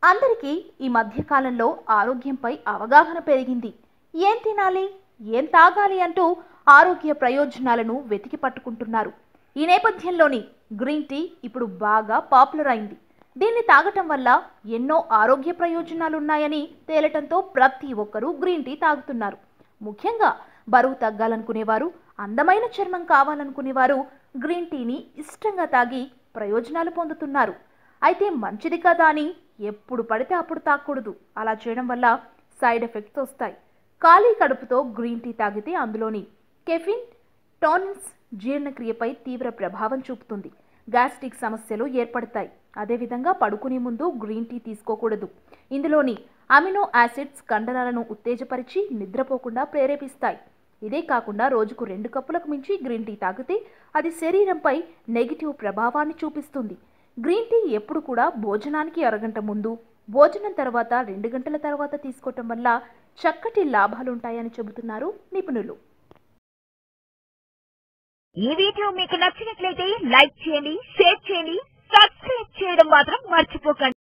అందరికీ ఈ మధ్య కాలంలో ఆరోగ్యంపై అవగాహన పెరిగింది ఏం తినాలి ఏం తాగాలి అంటూ ఆరోగ్య ప్రయోజనాలను వెతికి పట్టుకుంటున్నారు ఈ నేపథ్యంలోని గ్రీన్ టీ ఇప్పుడు బాగా పాపులర్ అయింది దీన్ని తాగటం వల్ల ఎన్నో ఆరోగ్య ప్రయోజనాలు ఉన్నాయని తేలటంతో ప్రతి ఒక్కరూ గ్రీన్ టీ తాగుతున్నారు ముఖ్యంగా బరువు తగ్గాలనుకునేవారు అందమైన చర్మం కావాలనుకునేవారు గ్రీన్ టీని ఇష్టంగా తాగి ప్రయోజనాలు పొందుతున్నారు అయితే మంచిది కదా అని ఎప్పుడు పడితే అప్పుడు తాగకూడదు అలా చేయడం వల్ల సైడ్ ఎఫెక్ట్స్ వస్తాయి ఖాళీ కడుపుతో గ్రీన్ టీ తాగితే అందులోని కెఫిన్ టానిన్స్ జీర్ణక్రియపై తీవ్ర ప్రభావం చూపుతుంది గ్యాస్ట్రిక్ సమస్యలు ఏర్పడతాయి అదేవిధంగా పడుకునే ముందు గ్రీన్ టీ తీసుకోకూడదు ఇందులోని అమినో యాసిడ్స్ కండరాలను ఉత్తేజపరిచి నిద్రపోకుండా ప్రేరేపిస్తాయి ఇదే కాకుండా రోజుకు రెండు కప్పులకు మించి గ్రీన్ టీ తాగితే అది శరీరంపై నెగిటివ్ ప్రభావాన్ని చూపిస్తుంది గ్రీన్ టీ ఎప్పుడు కూడా భోజనానికి అరగంట ముందు భోజనం తర్వాత రెండు గంటల తర్వాత తీసుకోవటం వల్ల చక్కటి లాభాలుంటాయని చెబుతున్నారు నిపుణులు ఈ వీడియో మీకు నచ్చినట్లయితే లైక్ చేయండి షేర్ చేయండి సబ్స్క్రైబ్ చేయడం మాత్రం మర్చిపోకండి